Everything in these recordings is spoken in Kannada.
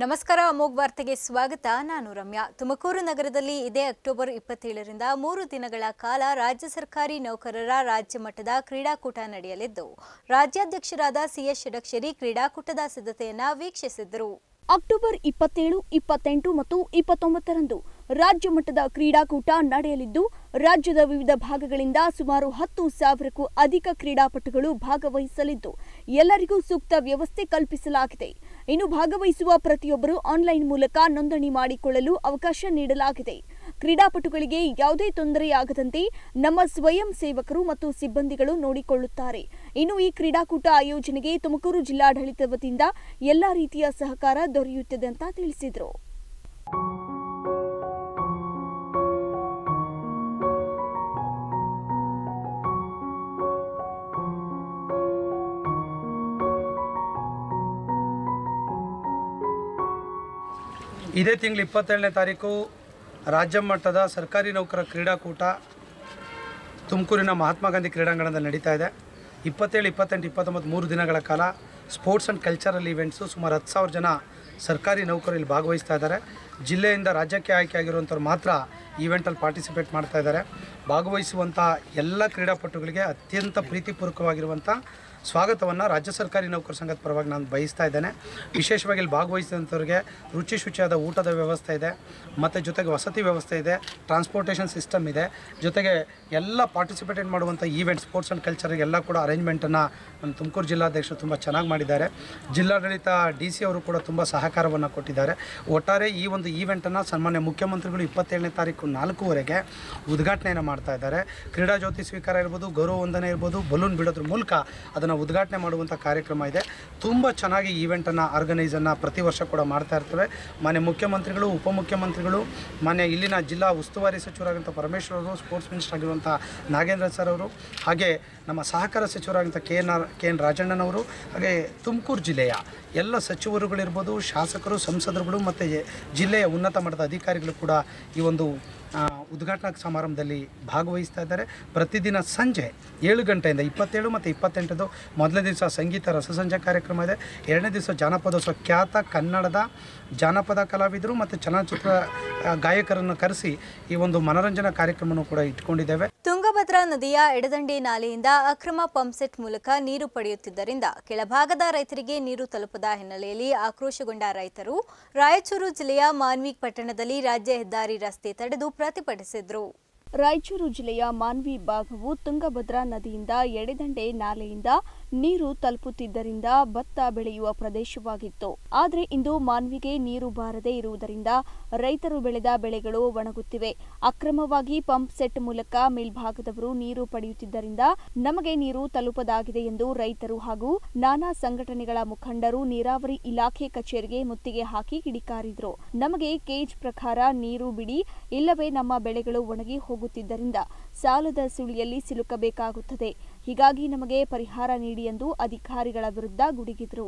ನಮಸ್ಕಾರ ಅಮೋಘ್ ವಾರ್ತೆಗೆ ಸ್ವಾಗತ ನಾನು ರಮ್ಯಾ ತುಮಕೂರು ನಗರದಲ್ಲಿ ಇದೇ ಅಕ್ಟೋಬರ್ ಇಪ್ಪತ್ತೇಳರಿಂದ ಮೂರು ದಿನಗಳ ಕಾಲ ರಾಜ್ಯ ಸರ್ಕಾರಿ ನೌಕರರ ರಾಜ್ಯ ಮಟ್ಟದ ಕ್ರೀಡಾಕೂಟ ನಡೆಯಲಿದ್ದು ರಾಜ್ಯಾಧ್ಯಕ್ಷರಾದ ಸಿಎಸ್ ಷಡಕ್ಷರಿ ಕ್ರೀಡಾಕೂಟದ ಸಿದ್ಧತೆಯನ್ನ ವೀಕ್ಷಿಸಿದರು ಅಕ್ಟೋಬರ್ ಇಪ್ಪತ್ತೇಳು ಇಪ್ಪತ್ತೆಂಟು ಮತ್ತು ಇಪ್ಪತ್ತೊಂಬತ್ತರಂದು ರಾಜ್ಯ ಮಟ್ಟದ ಕ್ರೀಡಾಕೂಟ ನಡೆಯಲಿದ್ದು ರಾಜ್ಯದ ವಿವಿಧ ಭಾಗಗಳಿಂದ ಸುಮಾರು ಹತ್ತು ಸಾವಿರಕ್ಕೂ ಅಧಿಕ ಕ್ರೀಡಾಪಟುಗಳು ಭಾಗವಹಿಸಲಿದ್ದು ಎಲ್ಲರಿಗೂ ಸೂಕ್ತ ವ್ಯವಸ್ಥೆ ಕಲ್ಪಿಸಲಾಗಿದೆ ಇನ್ನು ಭಾಗವಹಿಸುವ ಪ್ರತಿಯೊಬ್ಬರು ಆನ್ಲೈನ್ ಮೂಲಕ ನೋಂದಣಿ ಮಾಡಿಕೊಳ್ಳಲು ಅವಕಾಶ ನೀಡಲಾಗಿದೆ ಕ್ರೀಡಾಪಟುಗಳಿಗೆ ಯಾವುದೇ ತೊಂದರೆಯಾಗದಂತೆ ನಮ್ಮ ಸ್ವಯಂ ಸೇವಕರು ಮತ್ತು ಸಿಬ್ಬಂದಿಗಳು ನೋಡಿಕೊಳ್ಳುತ್ತಾರೆ ಇನ್ನು ಈ ಕ್ರೀಡಾಕೂಟ ಆಯೋಜನೆಗೆ ತುಮಕೂರು ಜಿಲ್ಲಾಡಳಿತ ವತಿಯಿಂದ ಎಲ್ಲಾ ರೀತಿಯ ಸಹಕಾರ ದೊರೆಯುತ್ತದೆ ಅಂತ ತಿಳಿಸಿದರು ಇದೇ ತಿಂಗಳು ಇಪ್ಪತ್ತೇಳನೇ ತಾರೀಕು ರಾಜ್ಯ ಮಟ್ಟದ ಸರ್ಕಾರಿ ನೌಕರ ಕ್ರೀಡಾಕೂಟ ತುಮಕೂರಿನ ಮಹಾತ್ಮ ಗಾಂಧಿ ಕ್ರೀಡಾಂಗಣದಲ್ಲಿ ನಡೀತಾ ಇದೆ ಇಪ್ಪತ್ತೇಳು ಇಪ್ಪತ್ತೆಂಟು ಇಪ್ಪತ್ತೊಂಬತ್ತು ಮೂರು ದಿನಗಳ ಕಾಲ ಸ್ಪೋರ್ಟ್ಸ್ ಆ್ಯಂಡ್ ಕಲ್ಚರಲ್ ಇವೆಂಟ್ಸು ಸುಮಾರು ಹತ್ತು ಸಾವಿರ ಜನ ಸರ್ಕಾರಿ ನೌಕರು ಇಲ್ಲಿ ಭಾಗವಹಿಸ್ತಾ ಇದ್ದಾರೆ ಜಿಲ್ಲೆಯಿಂದ ರಾಜ್ಯಕ್ಕೆ ಆಯ್ಕೆ ಆಗಿರುವಂಥವ್ರು ಮಾತ್ರ ಈವೆಂಟಲ್ಲಿ ಪಾರ್ಟಿಸಿಪೇಟ್ ಮಾಡ್ತಾ ಇದ್ದಾರೆ ಭಾಗವಹಿಸುವಂಥ ಎಲ್ಲ ಕ್ರೀಡಾಪಟುಗಳಿಗೆ ಅತ್ಯಂತ ಪ್ರೀತಿಪೂರ್ವಕವಾಗಿರುವಂಥ ಸ್ವಾಗತವನ್ನು ರಾಜ್ಯ ಸರ್ಕಾರಿ ನೌಕರ ಸಂಘದ ಪರವಾಗಿ ನಾನು ಬಯಸ್ತಾ ಇದ್ದೇನೆ ವಿಶೇಷವಾಗಿ ಇಲ್ಲಿ ಭಾಗವಹಿಸಿದಂಥವ್ರಿಗೆ ರುಚಿ ಶುಚಿಯಾದ ಊಟದ ವ್ಯವಸ್ಥೆ ಇದೆ ಮತ್ತು ಜೊತೆಗೆ ವಸತಿ ವ್ಯವಸ್ಥೆ ಇದೆ ಟ್ರಾನ್ಸ್ಪೋರ್ಟೇಷನ್ ಸಿಸ್ಟಮ್ ಇದೆ ಜೊತೆಗೆ ಎಲ್ಲ ಪಾರ್ಟಿಸಿಪೇಟ್ ಮಾಡುವಂಥ ಈವೆಂಟ್ ಸ್ಪೋರ್ಟ್ಸ್ ಆ್ಯಂಡ್ ಕಲ್ಚರ್ಗೆ ಎಲ್ಲ ಕೂಡ ಅರೇಂಜ್ಮೆಂಟನ್ನು ನಮ್ಮ ತುಮಕೂರು ಜಿಲ್ಲಾಧ್ಯಕ್ಷರು ತುಂಬ ಚೆನ್ನಾಗಿ ಮಾಡಿದ್ದಾರೆ ಜಿಲ್ಲಾಡಳಿತ ಡಿ ಸಿ ಅವರು ಕೂಡ ತುಂಬ ಸಹಕಾರವನ್ನು ಕೊಟ್ಟಿದ್ದಾರೆ ಒಟ್ಟಾರೆ ಈ ಒಂದು ಈವೆಂಟನ್ನು ಸನ್ಮಾನ್ಯ ಮುಖ್ಯಮಂತ್ರಿಗಳು ಇಪ್ಪತ್ತೇಳನೇ ತಾರೀಕು ನಾಲ್ಕೂವರೆಗೆ ಉದ್ಘಾಟನೆಯನ್ನು ಮಾಡ್ತಾ ಇದ್ದಾರೆ ಕ್ರೀಡಾ ಜ್ಯೋತಿ ಸ್ವೀಕಾರ ಇರ್ಬೋದು ಗೌರವ ವಂದನೆ ಇರ್ಬೋದು ಬಲೂನ್ ಬಿಡೋದ್ರ ಮೂಲಕ ಅದನ್ನು ಉದ್ಘಾಟನೆ ಮಾಡುವಂಥ ಕಾರ್ಯಕ್ರಮ ಇದೆ ತುಂಬ ಚೆನ್ನಾಗಿ ಈವೆಂಟನ್ನು ಆರ್ಗನೈಸನ್ನು ಪ್ರತಿ ವರ್ಷ ಕೂಡ ಮಾಡ್ತಾ ಇರ್ತೇವೆ ಮಾನ್ಯ ಮುಖ್ಯಮಂತ್ರಿಗಳು ಉಪಮುಖ್ಯಮಂತ್ರಿಗಳು ಮಾನ್ಯ ಇಲ್ಲಿನ ಜಿಲ್ಲಾ ಉಸ್ತುವಾರಿ ಸಚಿವರಾದಂಥ ಪರಮೇಶ್ವರ್ ಅವರು ಸ್ಪೋರ್ಟ್ಸ್ ಮಿನಿಸ್ಟರ್ ಆಗಿರುವಂಥ ನಾಗೇಂದ್ರ ಸರ್ ಅವರು ಹಾಗೆ ನಮ್ಮ ಸಹಕಾರ ಸಚಿವರಾದಂಥ K N R K N ರಾಜಣ್ಣನವರು ಹಾಗೆ ತುಮಕೂರು ಜಿಲ್ಲೆಯ ಎಲ್ಲ ಸಚಿವರುಗಳಿರ್ಬೋದು ಶಾಸಕರು ಸಂಸದರುಗಳು ಮತ್ತು ಜಿಲ್ಲೆಯ ಉನ್ನತ ಮಟ್ಟದ ಅಧಿಕಾರಿಗಳು ಕೂಡ ಈ ಒಂದು ಆ, ಉದ್ಘಾಟನಾ ಸಮಾರಂಭದಲ್ಲಿ ಭಾಗವಹಿಸ್ತಾ ಇದ್ದಾರೆ ಪ್ರತಿದಿನ ಸಂಜೆ ಏಳು ಗಂಟೆಯಿಂದ ಇಪ್ಪತ್ತೇಳು ಮತ್ತು ಇಪ್ಪತ್ತೆಂಟದು ಮೊದಲನೇ ದಿವಸ ಸಂಗೀತ ರಸಸಂಜೆ ಕಾರ್ಯಕ್ರಮ ಇದೆ ಎರಡನೇ ದಿವಸ ಜಾನಪದೋತ್ಸವ ಖ್ಯಾತ ಕನ್ನಡದ ಜಾನಪದ ಕಲಾವಿದರು ಮತ್ತು ಚಲನಚಿತ್ರ ಆ, ಗಾಯಕರನ್ನು ಕರೆಸಿ ಈ ಒಂದು ಮನೋರಂಜನಾ ಕಾರ್ಯಕ್ರಮವನ್ನು ಕೂಡ ಇಟ್ಕೊಂಡಿದ್ದೇವೆ ತುಂಗಭದ್ರಾ ನದಿಯ ಎಡದಂಡೆ ನಾಲೆಯಿಂದ ಅಕ್ರಮ ಪಂಪ್ಸೆಟ್ ಮೂಲಕ ನೀರು ಪಡೆಯುತ್ತಿದ್ದರಿಂದ ಕೆಳಭಾಗದ ರೈತರಿಗೆ ನೀರು ತಲುಪದ ಹಿನ್ನೆಲೆಯಲ್ಲಿ ಆಕ್ರೋಶಗೊಂಡ ರೈತರು ರಾಯಚೂರು ಜಿಲ್ಲೆಯ ಮಾನ್ವಿ ಪಟ್ಟಣದಲ್ಲಿ ರಾಜ್ಯ ಹೆದ್ದಾರಿ ರಸ್ತೆ ತಡೆದು ಪ್ರತಿಭಟಿಸಿದ್ರು ರಾಯಚೂರು ಜಿಲ್ಲೆಯ ಮಾನ್ವಿ ಭಾಗವು ತುಂಗಭದ್ರಾ ನದಿಯಿಂದ ಎಡೆದಂಡೆ ನಾಲೆಯಿಂದ ನೀರು ತಲುಪುತ್ತಿದ್ದರಿಂದ ಭತ್ತ ಬೆಳೆಯುವ ಪ್ರದೇಶವಾಗಿತ್ತು ಆದರೆ ಇಂದು ಮಾನ್ವಿಗೆ ನೀರು ಬಾರದೆ ಇರುವುದರಿಂದ ರೈತರು ಬೆಳೆದ ಬೆಳೆಗಳು ಒಣಗುತ್ತಿವೆ ಅಕ್ರಮವಾಗಿ ಪಂಪ್ ಸೆಟ್ ಮೂಲಕ ಮೇಲ್ಭಾಗದವರು ನೀರು ಪಡೆಯುತ್ತಿದ್ದರಿಂದ ನಮಗೆ ನೀರು ತಲುಪದಾಗಿದೆ ಎಂದು ರೈತರು ಹಾಗೂ ನಾನಾ ಸಂಘಟನೆಗಳ ಮುಖಂಡರು ನೀರಾವರಿ ಇಲಾಖೆ ಕಚೇರಿಗೆ ಮುತ್ತಿಗೆ ಹಾಕಿ ಕಿಡಿಕಾರಿದ್ರು ನಮಗೆ ಕೇಜ್ ಪ್ರಕಾರ ನೀರು ಬಿಡಿ ಇಲ್ಲವೇ ನಮ್ಮ ಬೆಳೆಗಳು ಒಣಗಿ ಹೋಗುತ್ತಿದ್ದರಿಂದ ಸಾಲದ ಸುಳಿಯಲ್ಲಿ ಸಿಲುಕಬೇಕಾಗುತ್ತದೆ ಹೀಗಾಗಿ ನಮಗೆ ಪರಿಹಾರ ನೀಡಿ ಎಂದು ಅಧಿಕಾರಿಗಳ ವಿರುದ್ಧ ಗುಡುಗಿದ್ರು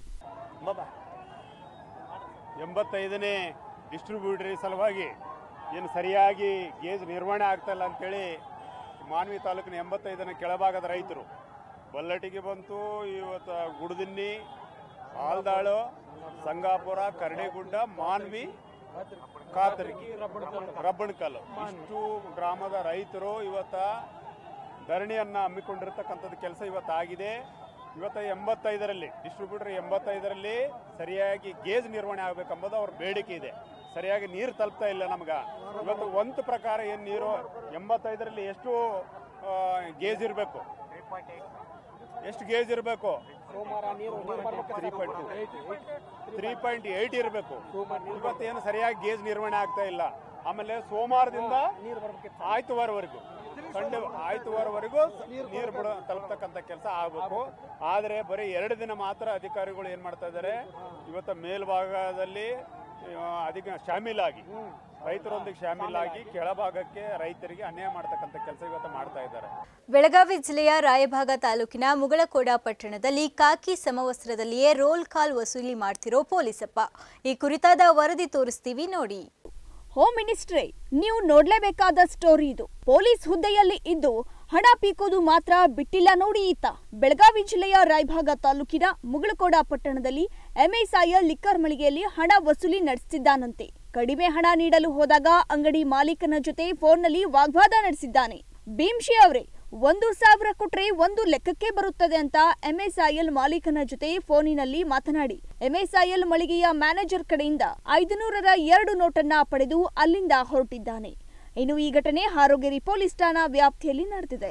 ಎಂಬತ್ತೈದನೇ ಡಿಸ್ಟ್ರಿಬ್ಯೂಟರಿ ಸಲುವಾಗಿ ಏನು ಸರಿಯಾಗಿ ಗೇಜ್ ನಿರ್ವಹಣೆ ಆಗ್ತಾಯಿಲ್ಲ ಅಂತೇಳಿ ಮಾನ್ವಿ ತಾಲೂಕಿನ ಎಂಬತ್ತೈದನೇ ಕೆಳಭಾಗದ ರೈತರು ಬಲ್ಲಟಿಗೆ ಬಂತು ಇವತ್ತು ಗುಡದಿನ್ನಿ ಆಲ್ದಾಳು ಸಂಗಾಪುರ ಕರಡಿಗುಡ್ಡ ಮಾನ್ವಿ ಕಾತರ್ಗಿ ರಬ್ಬಣಕಲ್ಲು ಇಷ್ಟು ಗ್ರಾಮದ ರೈತರು ಇವತ್ತ ಧರಣಿಯನ್ನ ಹಮ್ಮಿಕೊಂಡಿರ್ತಕ್ಕಂಥದ್ದು ಕೆಲಸ ಇವತ್ತಾಗಿದೆ ಇವತ್ತ ಎಂಬತ್ತೈದರಲ್ಲಿ ಡಿಸ್ಟ್ರಿಬ್ಯೂಟರ್ ಎಂಬತ್ತೈದರಲ್ಲಿ ಸರಿಯಾಗಿ ಗೇಜ್ ನಿರ್ವಹಣೆ ಆಗಬೇಕೆಂಬುದು ಅವ್ರ ಬೇಡಿಕೆ ಇದೆ ಸರಿಯಾಗಿ ನೀರು ತಲುಪ್ತಾ ಇಲ್ಲ ನಮ್ಗೆ ಇವತ್ತು ಒಂದು ಪ್ರಕಾರ ಏನು ನೀರು ಎಂಬತ್ತೈದರಲ್ಲಿ ಎಷ್ಟು ಗೇಜ್ ಇರಬೇಕು ಎಷ್ಟು ಗೇಜ್ ಇರಬೇಕು three point three point eight ಇರಬೇಕು ಇವತ್ತೇನು ಸರಿಯಾಗಿ ಗೇಜ್ ನಿರ್ವಹಣೆ ಆಗ್ತಾ ಇಲ್ಲ ಆಮೇಲೆ ಸೋಮವಾರದಿಂದ ಆಯ್ತುವಾರವರೆಗೂ ಸಂಡೆ ಆಯ್ತುವಾರವರೆಗೂ ನೀರು ಬಿಡ ತಲುಪ್ತಕ್ಕಂಥ ಕೆಲಸ ಆಗಬೇಕು ಆದರೆ ಬರೀ ಎರಡು ದಿನ ಮಾತ್ರ ಅಧಿಕಾರಿಗಳು ಏನು ಮಾಡ್ತಾ ಇದ್ದಾರೆ ಇವತ್ತು ಮೇಲ್ಭಾಗದಲ್ಲಿ ಆ, ಅಧಿಕ ಶಾಮೀಲಾಗಿ ರೈತರೊಂದಿಗೆ ಶಾಮೀಲಾಗಿ ಕೆಳಭಾಗಕ್ಕೆ ರೈತರಿಗೆ ಅನ್ಯಾಯ ಮಾಡ್ತಕ್ಕಂಥ ಕೆಲಸ ಇವತ್ತು ಮಾಡ್ತಾ ಇದ್ದಾರೆ ಬೆಳಗಾವಿ ಜಿಲ್ಲೆಯ ರಾಯಭಾಗ ತಾಲೂಕಿನ ಮುಗಳಕೋಡ ಪಟ್ಟಣದಲ್ಲಿ ಕಾಕಿ ಸಮವಸ್ತ್ರದಲ್ಲಿಯೇ ರೋಲ್ ಕಾಲ್ ವಸೂಲಿ ಮಾಡ್ತಿರೋ ಪೊಲೀಸಪ್ಪ ಈ ಕುರಿತಾದ ವರದಿ ತೋರಿಸ್ತೀವಿ ನೋಡಿ ಹೋಮ್ ಮಿನಿಸ್ಟ್ರೇ ನೀವು ನೋಡ್ಲೇಬೇಕಾದ ಸ್ಟೋರಿ ಇದು ಪೊಲೀಸ್ ಹುದ್ದೆಯಲ್ಲಿ ಇದ್ದು ಹಣ ಪೀಕೋದು ಮಾತ್ರ ಬಿಟ್ಟಿಲ್ಲ ನೋಡಿ ಈತ ಬೆಳಗಾವಿ ಜಿಲ್ಲೆಯ ರಾಯಭಾಗ ತಾಲೂಕಿನ ಮುಗಳಕೋಡ ಪಟ್ಟಣದಲ್ಲಿ ಎಂಎಸ್ಐಎಲ್ ಲಿಕ್ಕರ್ ಮಳಿಗೆಯಲ್ಲಿ ಹಣ ವಸೂಲಿ ನಡೆಸುತ್ತಿದ್ದಾನಂತೆ ಕಡಿಮೆ ಹಣ ನೀಡಲು ಹೋದಾಗ ಅಂಗಡಿ ಮಾಲೀಕನ ಜೊತೆ ಫೋನ್ನಲ್ಲಿ ವಾಗ್ವಾದ ನಡೆಸಿದ್ದಾನೆ ಭೀಮ್ಶಿ ಅವರೇ ಒಂದು ಸಾವಿರ ಕೊಟ್ರೆ ಒಂದು ಲೆಕ್ಕಕ್ಕೆ ಬರುತ್ತದೆ ಅಂತ ಎಂಎಸ್ಐಎಲ್ ಮಾಲೀಕನ ಜೊತೆ ಫೋನಿನಲ್ಲಿ ಮಾತನಾಡಿ ಎಂಎಸ್ಐಎಲ್ ಮಳಿಗೆಯ ಮ್ಯಾನೇಜರ್ ಕಡೆಯಿಂದ ಐದುನೂರರ ಎರಡು ನೋಟನ್ನ ಪಡೆದು ಅಲ್ಲಿಂದ ಹೊರಟಿದ್ದಾನೆ ಇನ್ನು ಈ ಘಟನೆ ಹಾರೋಗೇರಿ ಪೊಲೀಸ್ ಠಾಣಾ ವ್ಯಾಪ್ತಿಯಲ್ಲಿ ನಡೆದಿದೆ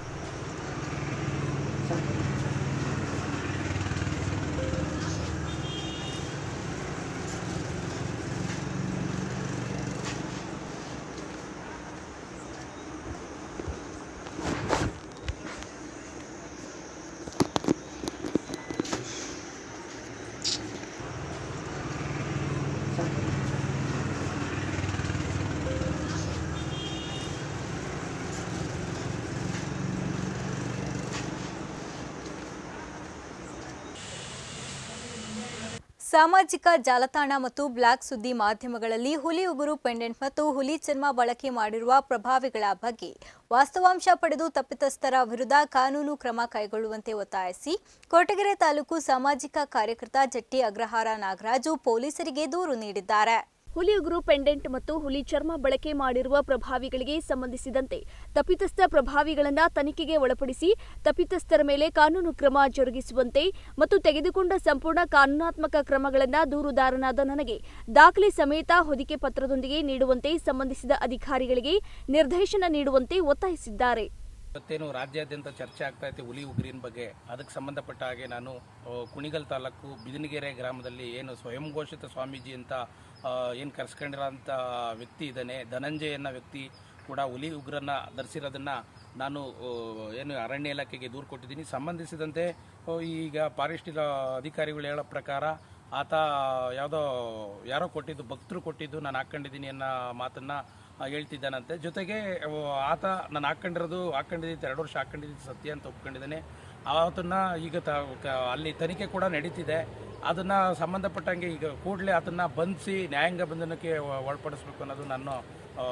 ಸಾಮಾಜಿಕ ಜಾಲತಾಣ ಮತ್ತು ಬ್ಲಾಗ್ ಸುದ್ದಿ ಮಾಧ್ಯಮಗಳಲ್ಲಿ ಹುಲಿ ಉಗುರು ಪೆಂಡೆಂಟ್ ಮತ್ತು ಹುಲಿ ಚರ್ಮ ಬಳಕೆ ಮಾಡಿರುವ ಪ್ರಭಾವಿಗಳ ಬಗ್ಗೆ ವಾಸ್ತವಾಂಶ ಪಡೆದು ತಪ್ಪಿತಸ್ಥರ ವಿರುದ್ಧ ಕಾನೂನು ಕ್ರಮ ಕೈಗೊಳ್ಳುವಂತೆ ಒತ್ತಾಯಿಸಿ ಕೊರಟಗೆರೆ ತಾಲೂಕು ಸಾಮಾಜಿಕ ಕಾರ್ಯಕರ್ತ ಜಟ್ಟಿ ಅಗ್ರಹಾರ ನಾಗರಾಜು ಪೊಲೀಸರಿಗೆ ದೂರು ನೀಡಿದ್ದಾರೆ ಹುಲಿ ಉಗುರು ಪೆಂಡೆಂಟ್ ಮತ್ತು ಹುಲಿ ಚರ್ಮ ಬಳಕೆ ಮಾಡಿರುವ ಪ್ರಭಾವಿಗಳಿಗೆ ಸಂಬಂಧಿಸಿದಂತೆ ತಪ್ಪಿತಸ್ಥ ಪ್ರಭಾವಿಗಳನ್ನ ತನಿಖೆಗೆ ಒಳಪಡಿಸಿ ತಪ್ಪಿತಸ್ಥರ ಮೇಲೆ ಕಾನೂನು ಕ್ರಮ ಜರುಗಿಸುವಂತೆ ಮತ್ತು ತೆಗೆದುಕೊಂಡ ಸಂಪೂರ್ಣ ಕಾನೂನಾತ್ಮಕ ಕ್ರಮಗಳನ್ನು ದೂರುದಾರನಾದ ನನಗೆ ದಾಖಲೆ ಸಮೇತ ಹೊದಿಕೆ ಪತ್ರದೊಂದಿಗೆ ನೀಡುವಂತೆ ಸಂಬಂಧಿಸಿದ ಅಧಿಕಾರಿಗಳಿಗೆ ನಿರ್ದೇಶನ ನೀಡುವಂತೆ ಒತ್ತಾಯಿಸಿದ್ದಾರೆ ಇವತ್ತೇನು ರಾಜ್ಯಾದ್ಯಂತ ಚರ್ಚೆ ಆಗ್ತಾ ಐತೆ ಹುಲಿ ಉಗ್ರಿನ ಬಗ್ಗೆ ಅದಕ್ಕೆ ಸಂಬಂಧಪಟ್ಟ ಹಾಗೆ ನಾನು ಆ, ಕುಣಿಗಲ್ ತಾಲೂಕು ಬಿದಿನಗೆರೆ ಗ್ರಾಮದಲ್ಲಿ ಏನು ಸ್ವಯಂ ಘೋಷಿತ ಸ್ವಾಮೀಜಿ ಅಂತ ಏನು ಕರೆಸ್ಕೊಂಡಿರೋಂಥ ವ್ಯಕ್ತಿ ಇದ್ದಾನೆ ಧನಂಜಯ ಅನ್ನೋ ವ್ಯಕ್ತಿ ಕೂಡ ಹುಲಿ ಉಗ್ರನ್ನ ಧರಿಸಿರೋದನ್ನ ನಾನು ಆ, ಏನು ಅರಣ್ಯ ಇಲಾಖೆಗೆ ದೂರು ಕೊಟ್ಟಿದ್ದೀನಿ ಸಂಬಂಧಿಸಿದಂತೆ ಆ, ಈಗ ಫಾರೆಸ್ಟ್ ಇಲಾ ಅಧಿಕಾರಿಗಳು ಹೇಳೋ ಪ್ರಕಾರ ಆತ ಯಾವುದೋ ಯಾರೋ ಕೊಟ್ಟಿದ್ದು ಭಕ್ತರು ಕೊಟ್ಟಿದ್ದು ನಾನು ಹಾಕ್ಕೊಂಡಿದ್ದೀನಿ ಅನ್ನೋ ಮಾತನ್ನ ಆ, ಹೇಳ್ತಿದ್ದಾನಂತೆ ಜೊತೆಗೆ ಅವ್ ಆತ ನಾನು ಹಾಕ್ಕೊಂಡಿರೋದು ಹಾಕ್ಕೊಂಡಿದ್ದು ಎರಡು ವರ್ಷ ಹಾಕ್ಕೊಂಡಿದ್ದು ಸತ್ಯ ಅಂತ ಒಪ್ಕೊಂಡಿದ್ದಾನೆ ಆತನ್ನ ಈಗ ತ ಕ- ಅಲ್ಲಿ ತನಿಖೆ ಕೂಡ ನಡೀತಿದೆ ಅದನ್ನ ಸಂಬಂಧಪಟ್ಟಂಗೆ ಈಗ ಕೂಡಲೇ ಅದನ್ನ ಬಂಧಿಸಿ ನ್ಯಾಯಾಂಗ ಬಂಧನಕ್ಕೆ ಒ- ಒಳಪಡಿಸ್ಬೇಕು ಅನ್ನೋದು ನನ್ನ ಆ,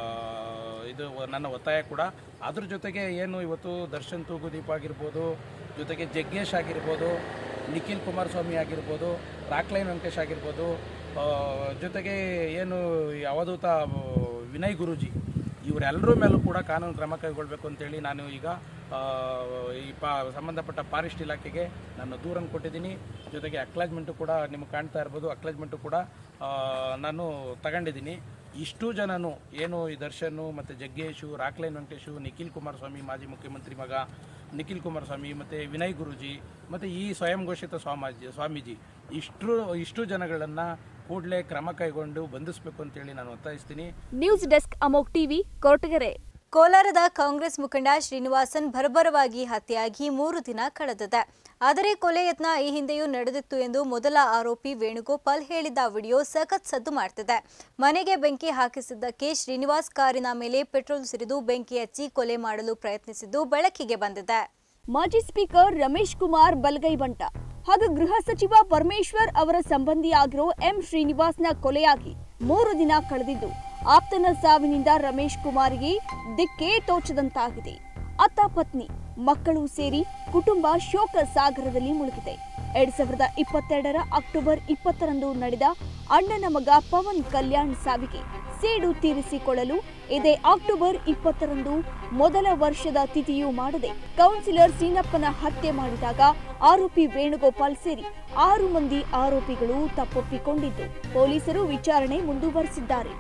ಇದು ನನ್ನ ಒತ್ತಾಯ ಕೂಡ ಅದ್ರ ಜೊತೆಗೆ ಏನು ಇವತ್ತು ದರ್ಶನ್ ತೂಗುದೀಪ್ ಆಗಿರ್ಬೋದು ಜೊತೆಗೆ ಜಗ್ಗೇಶ್ ಆಗಿರ್ಬೋದು ನಿಖಿಲ್ ಕುಮಾರಸ್ವಾಮಿ ಆಗಿರ್ಬೋದು ರಾಕ್ಲೈನ್ ವೆಂಕಟೇಶ್ ಆಗಿರ್ಬೋದು ಆ, ಜೊತೆಗೆ ಏನು ಈ ಅವಧೂತ ಆ, ವಿನಯ್ ಗುರೂಜಿ ಇವರೆಲ್ಲರ ಮೇಲೂ ಕೂಡ ಕಾನೂನು ಕ್ರಮ ಕೈಗೊಳ್ಳಬೇಕು ಅಂತೇಳಿ ನಾನು ಈಗ ಆ, ಈ ಪಾ ಸಂಬಂಧಪಟ್ಟ ಫಾರೆಸ್ಟ್ ಇಲಾಖೆಗೆ ನಾನು ದೂರನ್ನು ಕೊಟ್ಟಿದ್ದೀನಿ ಜೊತೆಗೆ ಅಕ್ಲಾಜ್ಮೆಂಟು ಕೂಡ ನಿಮಗೆ ಕಾಣ್ತಾ ಇರ್ಬೋದು ಅಕ್ಲಾಜ್ಮೆಂಟು ಕೂಡ ಆ, ನಾನು ತಗೊಂಡಿದ್ದೀನಿ ಇಷ್ಟು ಜನನು ಏನು ಈ ದರ್ಶನ್ ಮತ್ತು ಜಗ್ಗೇಶು ರಾಕ್ಲೈನ್ ವೆಂಕಟೇಶು ನಿಖಿಲ್ ಕುಮಾರಸ್ವಾಮಿ ಮಾಜಿ ಮುಖ್ಯಮಂತ್ರಿ ಮಗ ನಿಖಿಲ್ ಕುಮಾರಸ್ವಾಮಿ ಮತ್ತು ವಿನಯ್ ಗುರೂಜಿ ಮತ್ತು ಈ ಸ್ವಯಂ ಘೋಷಿತ ಸ್ವಾಮಾಜಿ ಸ್ವಾಮೀಜಿ ಇಷ್ಟು ಇಷ್ಟು ಜನಗಳನ್ನು ಕೂಡಲೇ ಕ್ರಮ ಕೈಗೊಂಡು ಬಂಧಿಸಬೇಕು ಅಂತೇಳಿ ನಾನು ಒತ್ತಾಯಿಸ್ತೀನಿ news desk Amogh TV Koratagere ಕೋಲಾರದ ಕಾಂಗ್ರೆಸ್ ಮುಖಂಡ ಶ್ರೀನಿವಾಸನ್ ಭರ್ಭರವಾಗಿ ಹತ್ಯೆಯಾಗಿ ಮೂರು ದಿನ ಕಳೆದಿದೆ ಆದರೆ ಕೊಲೆ ಯತ್ನ ಈ ಹಿಂದೆಯೂ ನಡೆದಿತ್ತು ಎಂದು ಮೊದಲ ಆರೋಪಿ ವೇಣುಗೋಪಾಲ್ ಹೇಳಿದ್ದ ವಿಡಿಯೋ ಸಖತ್ ಸದ್ದು ಮಾಡ್ತಿದೆ ಮನೆಗೆ ಬೆಂಕಿ ಹಾಕಿಸಿದ್ದಕ್ಕೆ ಶ್ರೀನಿವಾಸ್ ಕಾರಿನ ಮೇಲೆ ಪೆಟ್ರೋಲ್ ಸುರಿದು ಬೆಂಕಿ ಹಚ್ಚಿ ಕೊಲೆ ಮಾಡಲು ಪ್ರಯತ್ನಿಸಿದ್ದು ಬೆಳಕಿಗೆ ಬಂದಿದೆ ಮಾಜಿ ಸ್ಪೀಕರ್ ರಮೇಶ್ ಕುಮಾರ್ ಬಲ್ಗೈ ಬಂಟ ಹಾಗೂ ಗೃಹ ಸಚಿವ ಪರಮೇಶ್ವರ್ ಅವರ ಸಂಬಂಧಿಯಾಗಿರೋ ಎಂ ಶ್ರೀನಿವಾಸ್ನ ಕೊಲೆಯಾಗಿ ಮೂರು ದಿನ ಕಳೆದಿದ್ದು ಆಪ್ತನ ಸಾವಿನಿಂದ ರಮೇಶ್ ಕುಮಾರ್ಗೆ ದಿಕ್ಕೇ ತೋಚದಂತಾಗಿದೆ ಅತ್ತ ಪತ್ನಿ ಮಕ್ಕಳು ಸೇರಿ ಕುಟುಂಬ ಶೋಕ ಸಾಗರದಲ್ಲಿ ಮುಳುಗಿದೆ ಎರಡ್ ಸಾವಿರದ ಇಪ್ಪತ್ತೆರಡರ ಅಕ್ಟೋಬರ್ ಇಪ್ಪತ್ತರಂದು ನಡೆದ ಅಣ್ಣನ ಮಗ ಪವನ್ ಕಲ್ಯಾಣ್ ಸಾವಿಗೆ ಸೇಡು ತೀರಿಸಿಕೊಳ್ಳಲು ಇದೇ ಅಕ್ಟೋಬರ್ ಇಪ್ಪತ್ತರಂದು ಮೊದಲ ವರ್ಷದ ತಿಥಿಯೂ ಮಾಡದೆ ಕೌನ್ಸಿಲರ್ ಸೀನಪ್ಪನ ಹತ್ಯೆ ಮಾಡಿದಾಗ ಆರೋಪಿ ವೇಣುಗೋಪಾಲ್ ಸೇರಿ ಆರು ಮಂದಿ ಆರೋಪಿಗಳು ತಪ್ಪೊಪ್ಪಿಕೊಂಡಿದ್ದು ಪೊಲೀಸರು ವಿಚಾರಣೆ ಮುಂದುವರೆಸಿದ್ದಾರೆ